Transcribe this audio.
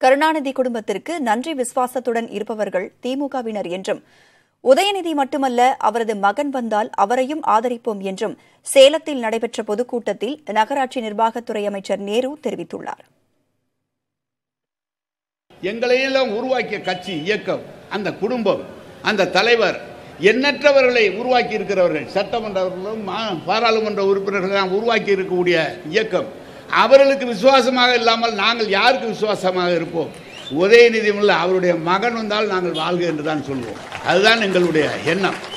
கருணாநிதி குடும்பத்திற்கு நன்றி விசுவாசத்துடன் இருப்பவர்கள் திமுகவினர் என்றும் உதயநிதி மட்டுமல்ல அவரது மகன் வந்தால் அவரையும் ஆதரிப்போம் என்றும் சேலத்தில் நடைபெற்ற பொதுக்கூட்டத்தில் நகராட்சி நிர்வாகத்துறை அமைச்சர் நேரு தெரிவித்துள்ளார் எங்களையெல்லாம் உருவாக்கிய கட்சி இயக்கம் அந்த குடும்பம் அந்த தலைவர் எண்ணற்றவர்களை உருவாக்கி இருக்கிறவர்கள் சட்டமன்றவர்களும் மா- பாராளுமன்ற உறுப்பினர்கள் உருவாக்கி இருக்கக்கூடிய இயக்கம் அவர்களுக்கு விசுவாசமாக இல்லாமல் நாங்கள் யாருக்கு விசுவாசமாக இருப்போம் உதயநிதி உள்ள அவருடைய மகன் வந்தால் நாங்கள் வாழ்க என்று தான் சொல்வோம் அதுதான் எங்களுடைய எண்ணம்